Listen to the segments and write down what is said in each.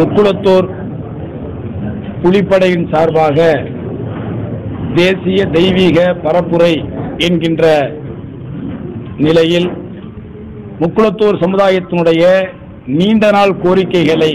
முக்குளத்தோர் புலிப்படையின் சார்பாக தேசிய தெய்வீக பரப்புரை என்கின்ற நிலையில் முக்குளத்தூர் சமுதாயத்தினுடைய நீண்ட நாள் கோரிக்கைகளை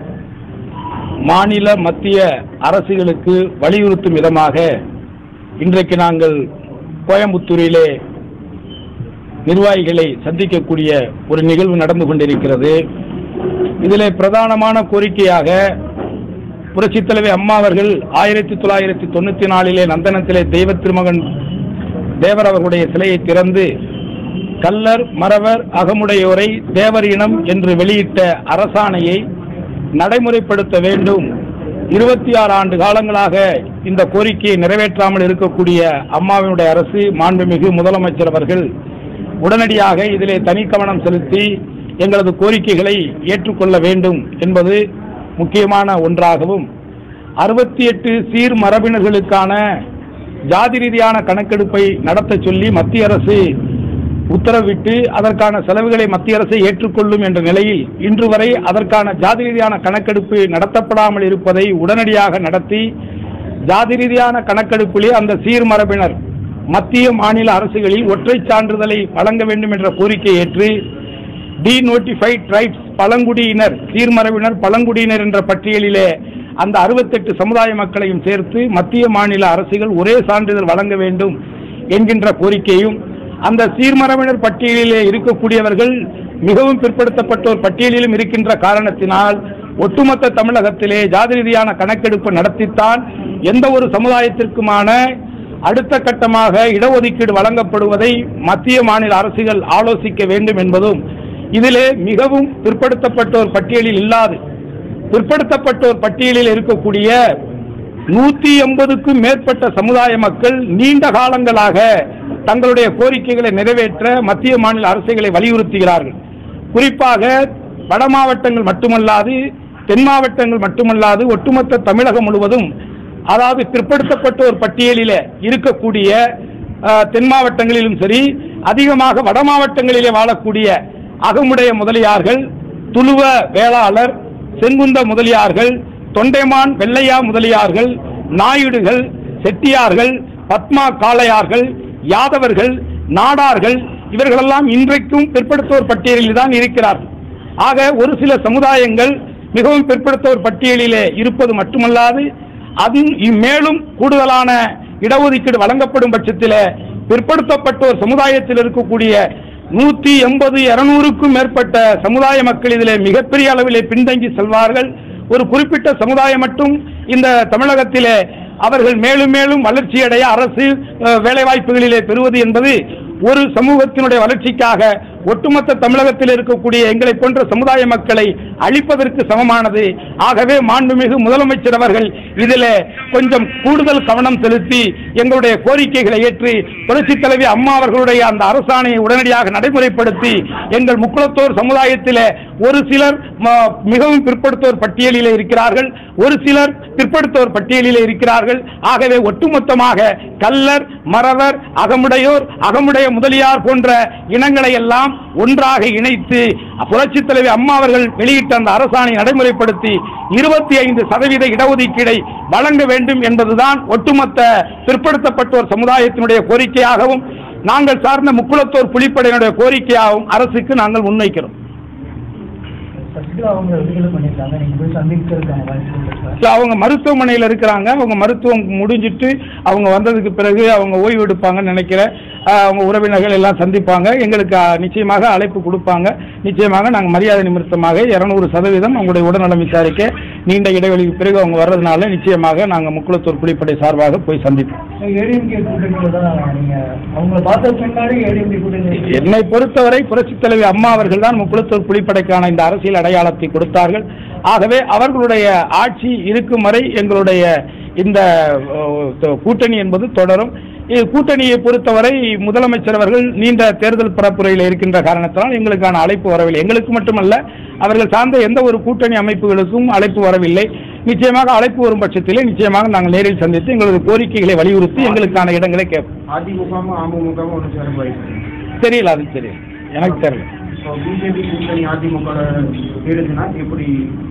மாநில மத்திய அரசுகளுக்கு வலியுறுத்தும் விதமாக இன்றைக்கு நாங்கள் கோயம்புத்தூரிலே நிர்வாகிகளை சந்திக்கக்கூடிய ஒரு நிகழ்வு நடந்து கொண்டிருக்கிறது இதிலே பிரதானமான கோரிக்கையாக புரட்சித் தலைவி அம்மா அவர்கள் ஆயிரத்தி தொள்ளாயிரத்தி தொண்ணூத்தி நாலிலே நந்தனத்திலே தெய்வ திருமகன் தேவர் அவர்களுடைய சிலையை திறந்து கல்லர் மறவர் அகமுடையோரை தேவர் இனம் என்று வெளியிட்ட அரசாணையை நடைமுறைப்படுத்த வேண்டும் இருபத்தி ஆறு ஆண்டு காலங்களாக இந்த கோரிக்கையை நிறைவேற்றாமல் இருக்கக்கூடிய அம்மாவினுடைய அரசு மாண்புமிகு முதலமைச்சர் அவர்கள் உடனடியாக இதிலே தனி கவனம் செலுத்தி எங்களது கோரிக்கைகளை ஏற்றுக்கொள்ள வேண்டும் என்பது முக்கியமான ஒன்றாகவும் அறுபத்தி எட்டு சீர் மரபினர்களுக்கான ஜாதி ரீதியான கணக்கெடுப்பை நடத்த சொல்லி மத்திய அரசு உத்தரவிட்டு அதற்கான செலவுகளை மத்திய அரசு ஏற்றுக்கொள்ளும் என்ற நிலையில் இன்று வரை அதற்கான ஜாதி ரீதியான கணக்கெடுப்பு நடத்தப்படாமல் இருப்பதை உடனடியாக நடத்தி ஜாதி ரீதியான கணக்கெடுப்பிலே அந்த சீர்மரபினர் மத்திய மாநில அரசுகளில் ஒற்றை சான்றிதழை வழங்க வேண்டும் என்ற கோரிக்கையை ஏற்று டி நோட்டிஃபைட் ட்ரைப்ஸ் பழங்குடியினர் சீர்மரபினர் பழங்குடியினர் என்ற பட்டியலிலே அந்த அறுபத்தெட்டு சமுதாய மக்களையும் சேர்த்து மத்திய மாநில அரசுகள் ஒரே சான்றிதழ் வழங்க வேண்டும் என்கின்ற கோரிக்கையும் அந்த சீர்மரபினர் பட்டியலிலே இருக்கக்கூடியவர்கள் மிகவும் பிற்படுத்தப்பட்டோர் பட்டியலிலும் இருக்கின்ற காரணத்தினால் ஒட்டுமொத்த தமிழகத்திலே ஜாதி ரீதியான கணக்கெடுப்பு நடத்தித்தான் எந்த ஒரு சமுதாயத்திற்குமான அடுத்த கட்டமாக இடஒதுக்கீடு வழங்கப்படுவதை மத்திய மாநில அரசுகள் ஆலோசிக்க வேண்டும் என்பதும் இதிலே மிகவும் பிற்படுத்தப்பட்டோர் பட்டியலில் இல்லாது பிற்படுத்தப்பட்டோர் பட்டியலில் இருக்கக்கூடிய நூத்தி எண்பதுக்கும் மேற்பட்ட சமுதாய மக்கள் நீண்ட காலங்களாக தங்களுடைய கோரிக்கைகளை நிறைவேற்ற மத்திய மாநில அரசுகளை வலியுறுத்துகிறார்கள் குறிப்பாக வட மாவட்டங்கள் மட்டுமல்லாது தென் மாவட்டங்கள் மட்டுமல்லாது ஒட்டுமொத்த தமிழகம் முழுவதும் அதாவது பிற்படுத்தப்பட்டோர் பட்டியலிலே இருக்கக்கூடிய அஹ், தென் மாவட்டங்களிலும் சரி அதிகமாக வட மாவட்டங்களிலே வாழக்கூடிய அகமுடைய முதலியார்கள் துளுவ வேளாளர் செங்குந்த முதலியார்கள் தொண்டைமான் வெள்ளையா முதலியார்கள் நாயுடுகள் செட்டியார்கள் பத்மா காளையார்கள் யாதவர்கள் நாடார்கள் இவர்களெல்லாம் இன்றைக்கும் பிற்படுத்தோர் பட்டியலில் தான் இருக்கிறார்கள் ஆக ஒரு சில சமுதாயங்கள் மிகவும் பிற்படுத்தோர் பட்டியலிலே இருப்பது மட்டுமல்லாது அது மேலும் கூடுதலான இடஒதுக்கீடு வழங்கப்படும் பட்சத்தில் பிற்படுத்தப்பட்டோர் சமுதாயத்தில் இருக்கக்கூடிய நூத்தி எண்பது இருநூறுக்கும் மேற்பட்ட சமுதாய மக்கள் இதிலே மிகப்பெரிய அளவிலே பின்தங்கி செல்வார்கள் ஒரு குறிப்பிட்ட சமுதாயம் மட்டும் இந்த தமிழகத்திலே அவர்கள் மேலும் மேலும் வளர்ச்சியடைய அரசு அஹ், வேலைவாய்ப்புகளிலே பெறுவது என்பது ஒரு சமூகத்தினுடைய வளர்ச்சிக்காக ஒட்டுமொத்த தமிழகத்தில் இருக்கக்கூடிய எங்களை போன்ற சமுதாய மக்களை அழிப்பதற்கு சமமானது ஆகவே மாண்புமிகு முதலமைச்சர் அவர்கள் இதில் கொஞ்சம் கூடுதல் கவனம் செலுத்தி எங்களுடைய கோரிக்கைகளை ஏற்று புரட்சித் தலைவி அம்மா அவர்களுடைய அந்த அரசாணையை உடனடியாக நடைமுறைப்படுத்தி எங்கள் முக்குளத்தோர் சமுதாயத்திலே ஒரு சிலர் ம- மிகவும் பிற்படுத்தோர் பட்டியலிலே இருக்கிறார்கள் ஒரு சிலர் பிற்படுத்தோர் பட்டியலிலே இருக்கிறார்கள் ஆகவே ஒட்டுமொத்தமாக கல்லர் மறவர் அகமுடையோர் அகமுடைய முதலியார் போன்ற இனங்களை எல்லாம் ஒன்றாக இணைத்து புரட்சித் தலைவி அம்மா அவர்கள் வெளியிட்ட அந்த அரசாணை நடைமுறைப்படுத்தி இருபத்தி ஐந்து சதவீத இடஒதுக்கீடை வழங்க வேண்டும் என்பதுதான் ஒட்டுமொத்த பிற்படுத்தப்பட்டோர் சமுதாயத்தினுடைய கோரிக்கையாகவும் நாங்கள் சார்ந்த முக்குளத்தோர் புலிப்படையினுடைய கோரிக்கையாகவும் அரசுக்கு நாங்கள் முன்வைக்கிறோம் சசிகலா அவங்க விடுதலை பண்ணியிருக்காங்க நீங்க போய் சந்திக்கிறதுக்கான வாய்ப்புகள் இருக்கா இல்ல, அவங்க மருத்துவமனையில் இருக்கிறாங்க அவங்க மருத்துவம் முடிஞ்சிட்டு அவங்க வந்ததுக்கு பிறகு அவங்க ஓய்வு எடுப்பாங்கன்னு நினைக்கிறேன் ஆஹ், அவங்க உறவினர்கள் எல்லாம் சந்திப்பாங்க எங்களுக்கு ஆஹ், நிச்சயமாக அழைப்பு கொடுப்பாங்க நிச்சயமாக நாங்கள் மரியாதை நிமித்தமாக இருநூறு சதவீதம் அவங்களுடைய உடல்நலம் விசாரிக்க நீண்ட இடைவெளிக்கு பிறகு அவங்க வர்றதுனால நிச்சயமாக நாங்கள் முக்குளத்தூர் புலிப்படை சார்பாக போய் சந்திப்போம் ஏடிஎம்கே கூட்டணியில தான் நீங்க அவங்கள பார்த்த பின்னாடி ஏடிஎம்கே கூட்டணி என்னை பொறுத்தவரை புரட்சித் தலைவி அம்மா அவர்கள் தான் முக்குளத்தூர் புலிப்படைக்கான இந்த அரசியல் அடையாளத்தை கொடுத்தார்கள் ஆகவே அவர்களுடைய ஆட்சி இருக்கும் வரை எங்களுடைய இந்த அஹ், கூட்டணி என்பது தொடரும் இது கூட்டணியை பொறுத்தவரை முதலமைச்சர் அவர்கள் நீண்ட தேர்தல் பரப்புரையில் இருக்கின்ற காரணத்தினால் எங்களுக்கான அழைப்பு வரவில்லை எங்களுக்கு மட்டுமல்ல அவர்கள் சார்ந்த எந்த ஒரு கூட்டணி அமைப்புகளுக்கும் அழைப்பு வரவில்லை நிச்சயமாக அழைப்பு வரும் பட்சத்திலே நிச்சயமாக நாங்கள் நேரில் சந்தித்து எங்களது கோரிக்கைகளை வலியுறுத்தி எங்களுக்கான இடங்களை கேட்போம் அதிமுகவும் அமமுகவும் ஒன்று சேரும் வாய்ப்பு தெரியல அது தெரியல எனக்கு தெரியல ஸோ பிஜேபி கூட்டணி அதிமுக இருந்துச்சுன்னா எப்படி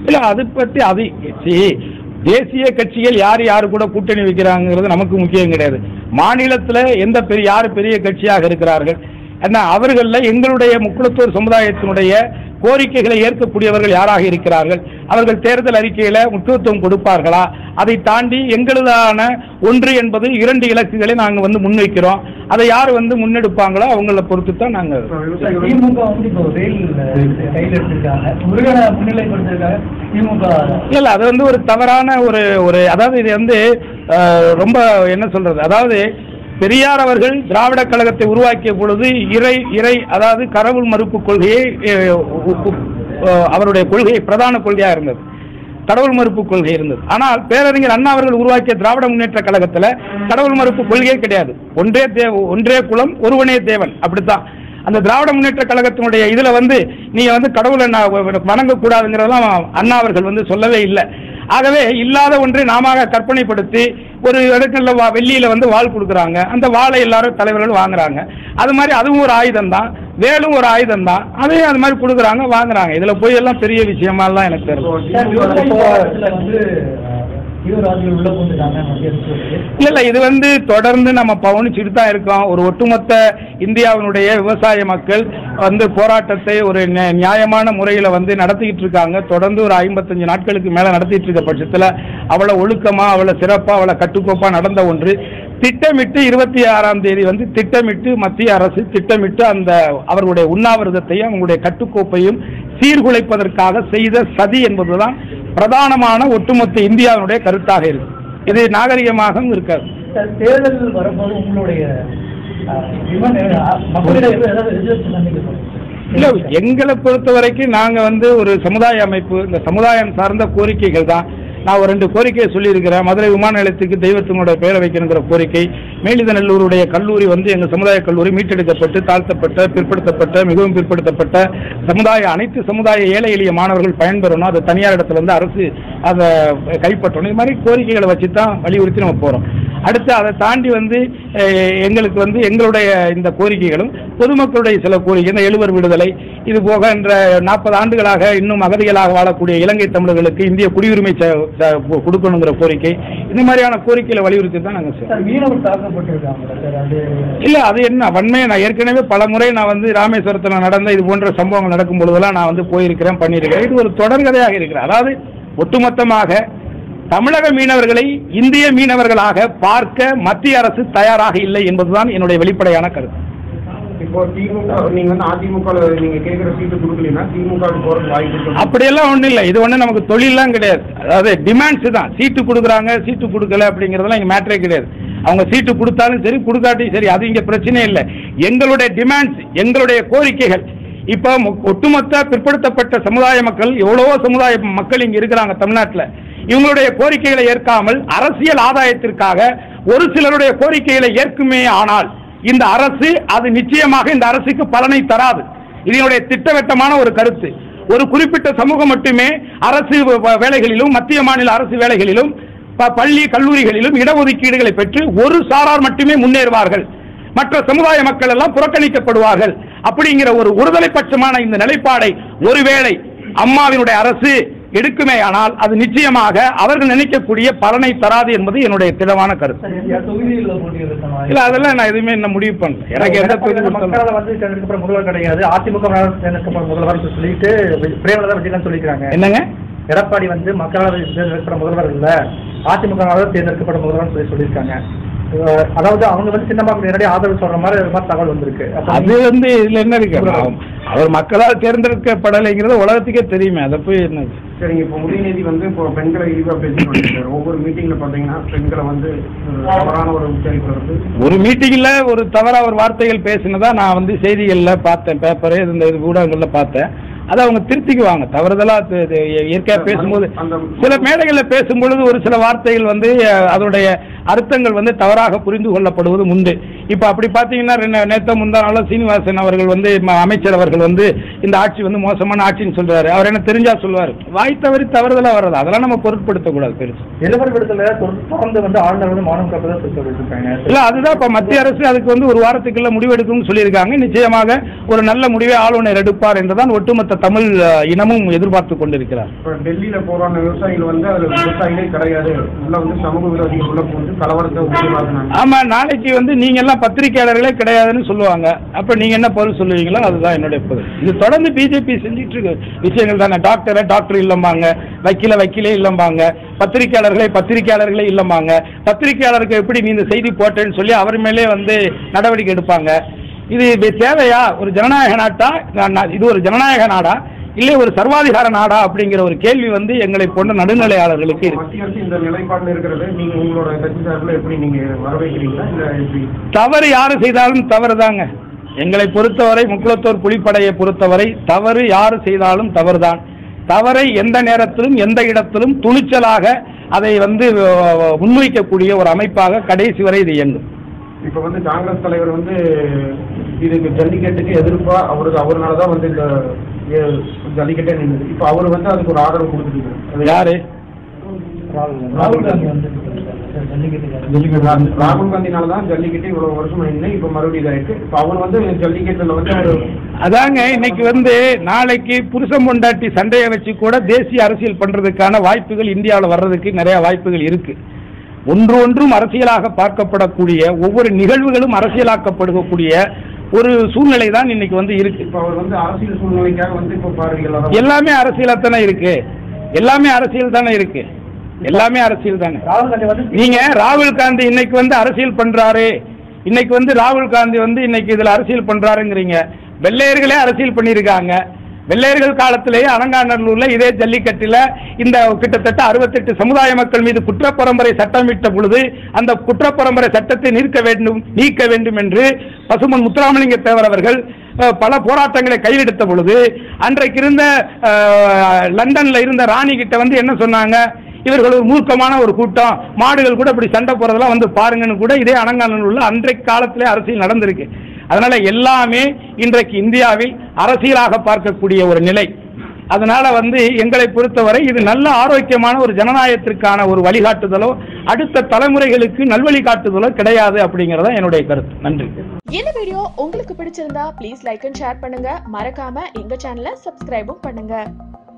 இல்ல அது பத்தி அது see, தேசிய கட்சிகள் யார் யாரு கூட கூட்டணி வைக்கிறாங்கிறது நமக்கு முக்கியம் கிடையாது மாநிலத்துல எந்த பெரிய யார் பெரிய கட்சியாக இருக்கிறார்கள் என்ன அவர்கள எங்களுடைய முக்குளத்தூர் சமுதாயத்தினுடைய கோரிக்கைகளை ஏற்கக்கூடியவர்கள் யாராக இருக்கிறார்கள் அவர்கள் தேர்தல் அறிக்கையில முக்கியத்துவம் கொடுப்பார்களா அதை தாண்டி எங்களதான ஒன்று என்பது இரண்டு இலக்குகளை நாங்கள் வந்து முன்வைக்கிறோம் அதை யார் வந்து முன்னெடுப்பாங்களோ அவங்கள பொறுத்து தான் நாங்கள் இப்போ சார், விவசாயிகள் திமுக வந்து இப்போ ரயில் கையில் எடுத்திருக்காங்க முருகனை முன்னிலைப்படுத்திருக்காங்க திமுக இல்ல அது வந்து ஒரு தவறான ஒரு ஒரு அதாவது இது வந்து அஹ், ரொம்ப என்ன சொல்றது அதாவது பெரியார் அவர்கள் திராவிட கழகத்தை உருவாக்கிய பொழுது இறை இறை அதாவது கடவுள் மறுப்பு கொள்கையை அஹ், உ- உ- அஹ், அவருடைய கொள்கை பிரதான கொள்கையாக இருந்தது கடவுள் மறுப்பு கொள்கை இருந்தது ஆனால் பேரறிஞர் அண்ணா அவர்கள் உருவாக்கிய திராவிட முன்னேற்ற கழகத்துல கடவுள் மறுப்பு கொள்கையே கிடையாது ஒன்றே தேவ ஒன்றே குலம் ஒருவனே தேவன் அப்படித்தான் அந்த திராவிட முன்னேற்ற கழகத்தினுடைய இதுல வந்து நீங்க வந்து கடவுளை நான் வணங்க கூடாதுங்கிறதெல்லாம் அண்ணா அவர்கள் வந்து சொல்லவே இல்லை ஆகவே இல்லாத ஒன்றை நாம கற்பனைப்படுத்தி ஒரு இடத்துல வா வெள்ளியில வந்து வாள் கொடுக்குறாங்க அந்த வாளை எல்லாரும் தலைவர்கள் வாங்குறாங்க அது மாதிரி அதுவும் ஒரு ஆயுதம் தான் வேலும் ஒரு ஆயுதம் தான் அதையும் அது மாதிரி கொடுக்குறாங்க வாங்குறாங்க இதுல போய் எல்லாம் பெரிய விஷயமாலாம் எனக்கு தெரியல சார், விவசாய போராட்டத்துல வந்து தீவிரவாதிகள் உள்ள போந்துட்டாங்க மத்திய அரசு சொல்லுது. இல்ல இல்ல இது வந்து தொடர்ந்து நம்ம பவனிச்சுட்டு தான் இருக்கோம் ஒரு ஒட்டுமொத்த இந்தியாவினுடைய விவசாய மக்கள் வந்து போராட்டத்தை ஒரு நியா- நியாயமான முறையில வந்து நடத்திக்கிட்டு இருக்காங்க தொடர்ந்து ஒரு ஐம்பத்தஞ்சு நாட்களுக்கு மேல நடத்திட்டு இருக்க பட்சத்துல அவ்வளவு ஒழுக்கமா அவ்வளவு சிறப்பா அவ்வளவு கட்டுக்கோப்பா நடந்த ஒன்று திட்டமிட்டு இருபத்தி ஆறாம் தேதி வந்து திட்டமிட்டு மத்திய அரசு திட்டமிட்டு அந்த அவர்களுடைய உண்ணாவிரதத்தையும் அவங்களுடைய கட்டுக்கோப்பையும் சீர்குலைப்பதற்காக செய்த சதி என்பதுதான் பிரதானமான ஒட்டுமொத்த இந்தியாவினுடைய கருத்தாக இருக்கு இது நாகரிகமாகவும் இருக்காது சார், தேர்தல் வரும்போது உங்களுடைய அஹ், விமன் அஹ், மக்களிடம் ஏதாவது எதிர்ப்பு சந்திக்க இல்ல எங்களை பொறுத்த வரைக்கும் நாங்க வந்து ஒரு சமுதாய அமைப்பு இந்த சமுதாயம் சார்ந்த கோரிக்கைகள் தான் நான் ஒரு ரெண்டு கோரிக்கையை சொல்லியிருக்கிறேன் மதுரை விமான நிலையத்துக்கு தெய்வத்தினுடைய பெயரை வைக்கணுங்கிற கோரிக்கை மேலிதநல்லூருடைய கல்லூரி வந்து எங்கள் சமுதாய கல்லூரி மீட்டெடுக்கப்பட்டு தாழ்த்தப்பட்ட பிற்படுத்தப்பட்ட மிகவும் பிற்படுத்தப்பட்ட சமுதாய அனைத்து சமுதாய ஏழை எளிய மாணவர்கள் பயன்பெறணும் அது தனியார் இடத்துல இருந்து அரசு அதை கைப்பற்றணும் இது மாதிரி கோரிக்கைகளை வச்சு தான் வலியுறுத்தி நம்ம போறோம் அடுத்து அதை தாண்டி வந்து அஹ், எங்களுக்கு வந்து எங்களுடைய இந்த கோரிக்கைகளும் பொதுமக்களுடைய சில கோரிக்கை இந்த எழுவர் விடுதலை இது போக என்ற நாற்பது ஆண்டுகளாக இன்னும் அகதிகளாக வாழக்கூடிய இலங்கை தமிழர்களுக்கு இந்திய குடியுரிமை ச- ச- கொடுக்கணுங்கிற கோரிக்கை இந்த மாதிரியான கோரிக்கைகளை வலியுறுத்தி தான் நாங்கள் செய்றோம் சார் மீனவர் தாக்கப்பட்டிருக்காங்க சார் அது இல்ல அது என்ன வன்மையை நான் ஏற்கனவே பல முறை நான் வந்து ராமேஸ்வரத்தில் நடந்த இது போன்ற சம்பவங்கள் நடக்கும் பொழுதெல்லாம் நான் வந்து போயிருக்கிறேன் பண்ணியிருக்கிறேன் இது ஒரு தொடர்கதையாக இருக்கிறது அதாவது ஒட்டுமொத்தமாக தமிழக மீனவர்களை இந்திய மீனவர்களாக பார்க்க மத்திய அரசு தயாராக இல்லை என்பதுதான் என்னுடைய வெளிப்படையான கருத்து இப்போ திமுக நீங்க வந்து அதிமுக நீங்க கேட்குற சீட்டு கொடுக்கலன்னா திமுக போறதுக்கு வாய்ப்பு இருக்கு அப்படியெல்லாம் ஒன்றும் இல்லை இது ஒன்றும் நமக்கு தொழிலெலாம் கிடையாது அதாவது டிமாண்ட்ஸ் தான் சீட்டு கொடுக்குறாங்க சீட்டு கொடுக்கல அப்படிங்கிறதெல்லாம் இங்கே மேட்டரே கிடையாது அவங்க சீட்டு கொடுத்தாலும் சரி கொடுக்காட்டியும் சரி அது இங்கே பிரச்சனை இல்லை எங்களுடைய டிமாண்ட்ஸ் எங்களுடைய கோரிக்கைகள் இப்போ மொ- ஒட்டுமொத்த பிற்படுத்தப்பட்ட சமுதாய மக்கள் எவ்வளவோ சமுதாய மக்கள் இங்கே இருக்கிறாங்க தமிழ்நாட்டில் இவங்களுடைய கோரிக்கைகளை ஏற்காமல் அரசியல் ஆதாயத்திற்காக ஒரு சிலருடைய கோரிக்கைகளை ஏற்குமே ஆனால் இந்த அரசு அது நிச்சயமாக இந்த அரசுக்கு பலனை தராது இதனுடைய திட்டவட்டமான ஒரு கருத்து ஒரு குறிப்பிட்ட சமூகம் மட்டுமே அரசு வ- வ- வேலைகளிலும் மத்திய மாநில அரசு வேலைகளிலும் ப- பள்ளி கல்லூரிகளிலும் இடஒதுக்கீடுகளை பெற்று ஒரு சாரார் மட்டுமே முன்னேறுவார்கள் மற்ற சமுதாய மக்கள் எல்லாம் புறக்கணிக்கப்படுவார்கள் அப்படிங்கிற ஒரு ஒருதலைப்பட்சமான இந்த நிலைப்பாடை ஒருவேளை அம்மாவினுடைய அரசு எடுக்குமேயானால் அது நிச்சயமாக அவர்கள் நினைக்கக்கூடிய பலனை தராது என்பது என்னுடைய திடமான கருத்து சார் எந்த தொகுதிகளில் போட்டியிடலாம் இல்ல அதெல்லாம் நான் எதுவுமே இன்னும் முடிவு பண்ணல எனக்கு எந்த தொகுதி கொடுத்தாலும் மக்களால் வந்து தேர்ந்தெடுக்கப்பட்ட முதல்வர் கிடையாது அதிமுக வால் தேர்ந்தெடுக்கப்பட்ட முதல்வர் சொல்லிட்டு பிரேமலதா விஜயகாந்த் சொல்லிக்கிறாங்க என்னங்க எடப்பாடி வந்து மக்களால் தேர்ந்தெடுக்கப்பட்ட முதல்வர் இல்ல அதிமுக தேர்ந்தெடுக்கப்பட்ட முதல்வர் சொல்லி சொல்லியிருக்காங்க அஹ் அதாவது அவங்க வந்து சின்னமாக நேரடி ஆதரவு சொல்ற மாதிரி ஒரு மாதிரி தகவல் வந்திருக்கு அப்ப அது வந்து இதுல என்ன இருக்கு அவர்- அவர் மக்களால் தேர்ந்தெடுக்கப்படலைங்கிறது உலகத்துக்கே தெரியுமே அதை போய் என்ன சரிங்க இப்போ உதயநிதி வந்து இப்போ பெண்களை இழிவாக பேசிட்டு சார் ஒவ்வொரு மீட்டிங்ல பாத்தீங்கன்னா பெண்களை வந்து ஒரு தவறான ஒரு உச்சரிப்பு வருது ஒரு மீட்டிங்ல ஒரு தவறா ஒரு வார்த்தைகள் பேசினதா நான் வந்து செய்திகள்ல பார்த்தேன் பேப்பரு இந்த இது ஊடகங்கள்ல பார்த்தேன் அதை அவங்க திருத்திக்குவாங்க தவறுதலா தி- தி- இயற்கையா பேசும்போது அந்த- சில மேடைகள்ல பேசும்பொழுது ஒரு சில வார்த்தைகள் வந்து அஹ், அதனுடைய அர்த்தங்கள் வந்து தவறாக புரிந்து கொள்ளப்படுவதும் உண்டு இப்போ அப்படி பார்த்தீங்கன்னா ரெண்டு- நேத்த முந்தா நாள் சீனிவாசன் அவர்கள் வந்து ம- அமைச்சர் அவர்கள் வந்து இந்த ஆட்சி வந்து மோசமான ஆட்சின்னு சொல்றாரு அவர் என்ன தெரிஞ்சா சொல்லுவார் வாய் தவறி தவறுதலா வர்றது அதெல்லாம் நம்ம பொருட்படுத்தக்கூடாது பெருசு நிலவர விடத்துல தொடர்ந்து வந்து ஆளுநர் வந்து மௌனம் காப்பதாக சொல்லியிருக்காங்க இல்ல அதுதான் இப்ப மத்திய அரசு அதுக்கு வந்து ஒரு வாரத்துக்குள்ள முடிவெடுக்கும்னு சொல்லியிருக்காங்க நிச்சயமாக ஒரு நல்ல முடிவை ஆளுநர் எடுப்பார் என்றுதான் ஒட்டுமொத்த தமிழ் அஹ், இனமும் எதிர்பார்த்து கொண்டிருக்கிறார் இப்ப டெல்லியில போறான விவசாயிகள் வந்து அதுல விவசாயிகளே கிடையாது உள்ள வந்து சமூக விரோதிகள் உள்ள புகுந்து கலவரத்தை உருவாக்குனாங்க ஆமா நாளைக்கு வந்து நீங்க எல்லாம் பத்திரிகையாளர்களே கிடையாதுன்னு சொல்லுவாங்க அப்ப நீங்க என்ன பதில் சொல்லுவீங்களோ அதுதான் என்னுடைய பதில் இது தொடர்ந்து பிஜேபி செஞ்சிட்டு இருக்க விஷயங்கள் தானே டாக்டரை டாக்டர் இல்லம்பாங்க வக்கீல வக்கீலே இல்லம்பாங்க பத்திரிகையாளர்களே பத்திரிகையாளர்களே இல்லம்பாங்க பத்திரிகையாளருக்கு எப்படி நீ இந்த செய்தி போட்டேன்னு சொல்லி அவர் மேலே வந்து நடவடிக்கை எடுப்பாங்க இது இது தேவையா ஒரு ஜனநாயக நாட்டா நான் நான் இது ஒரு ஜனநாயக நாடா இல்லை ஒரு சர்வாதிகார நாடா அப்படிங்கிற ஒரு கேள்வி வந்து எங்களை போன்ற நடுநிலையாளர்களுக்கு இருக்கு மத்திய அரசு இந்த நிலைப்பாடுல இருக்கிறது நீங்க உங்களோட கட்சி சார்பில் எப்படி நீங்க வரவேற்கிறீங்களா இல்ல எப்படி தவறு யாரு செய்தாலும் தவறுதாங்க எங்களை பொறுத்தவரை முக்குளத்தோர் புலிப்படையை பொறுத்தவரை தவறு யாரு செய்தாலும் தவறுதான் தவறை எந்த நேரத்திலும் எந்த இடத்திலும் துணிச்சலாக அதை வந்து அஹ், முன்வைக்கக்கூடிய ஒரு அமைப்பாக கடைசி வரை இது இயங்கும் இப்ப வந்து காங்கிரஸ் தலைவர் வந்து இதுக்கு ஜல்லிக்கட்டுக்கு எதிர்ப்பா அவருக்கு அவர்னால தான் வந்து இந்த ஏ, ஜல்லிக்கட்டே நின்றுது இப்ப அவர் வந்து அதுக்கு ஒரு ஆதரவு கொடுத்துருக்காரு யாரு ராகுல் காந்தி வந்து ஜல்லிக்கட்டுக்கு ராகுல் காந்தினால தான் ஜல்லிக்கட்டு இவ்வளவு வருஷம் நின்று இப்ப மறுபடியும் இதாயிருக்கு இப்ப அவர் வந்து ஜல்லிக்கட்டுல வந்து அவர் அதாங்க இன்னைக்கு வந்து நாளைக்கு புருஷன் பொண்டாட்டி சண்டையை வச்சு கூட தேசிய அரசியல் பண்றதுக்கான வாய்ப்புகள் இந்தியாவில் வர்றதுக்கு நிறைய வாய்ப்புகள் இருக்கு ஒன்று ஒன்றும் அரசியலாக பார்க்கப்படக்கூடிய ஒவ்வொரு நிகழ்வுகளும் அரசியலாக்கப்படுகக்கூடிய ஒரு சூழ்நிலை தான் இன்னைக்கு வந்து இருக்கு இப்ப அவர் வந்து அரசியல் சூழ்நிலைக்காக வந்து இப்ப பார்வைகள் எல்லாமே அரசியலா தானே இருக்கு எல்லாமே அரசியல் தானே இருக்கு எல்லாமே அரசியல் தானே ராகுல் காந்தி வந்து நீங்க ராகுல் காந்தி இன்னைக்கு வந்து அரசியல் பண்றாரு இன்னைக்கு வந்து ராகுல் காந்தி வந்து இன்னைக்கு இதுல அரசியல் பண்றாருங்கிறீங்க வெள்ளையர்களே அரசியல் பண்ணியிருக்காங்க வெள்ளையர்கள் காலத்திலேயே அலங்காநல்லூர்ல இதே ஜல்லிக்கட்டுல இந்த கிட்டத்தட்ட அறுபத்தெட்டு சமுதாய மக்கள் மீது குற்றப்பரம்பரை சட்டமிட்ட பொழுது அந்த குற்றப்பரம்பரை சட்டத்தை நீக்க வேண்டும் நீக்க வேண்டும் என்று பசுமன் முத்துராமலிங்க தேவர் அவர்கள் அஹ், பல போராட்டங்களை கையெடுத்த பொழுது அன்றைக்கு இருந்த அஹ், லண்டன்ல இருந்த ராணி கிட்ட வந்து என்ன சொன்னாங்க இவர்கள் ஒரு மூர்க்கமான ஒரு கூட்டம் மாடுகள் கூட இப்படி சண்டை போறதெல்லாம் வந்து பாருங்கன்னு கூட இதே அலங்காநல்லூர்ல அன்றைக்கு காலத்திலே அரசியல் நடந்திருக்கு அதனால எல்லாமே இன்றைக்கு இந்தியாவில் அரசியலாக பார்க்கக்கூடிய ஒரு நிலை அதனால வந்து எங்களை பொறுத்தவரை இது நல்ல ஆரோக்கியமான ஒரு ஜனநாயகத்திற்கான ஒரு வழிகாட்டுதலோ அடுத்த தலைமுறைகளுக்கு நல்வழி காட்டுதலோ கிடையாது அப்படிங்கறத என்னுடைய கருத்து நன்றி இந்த வீடியோ உங்களுக்கு பிடிச்சிருந்தா ப்ளீஸ் லைக் அண்ட் ஷேர் பண்ணுங்க மறக்காம எங்க சேனலை சப்ஸ்கிரைபும் பண்ணுங்க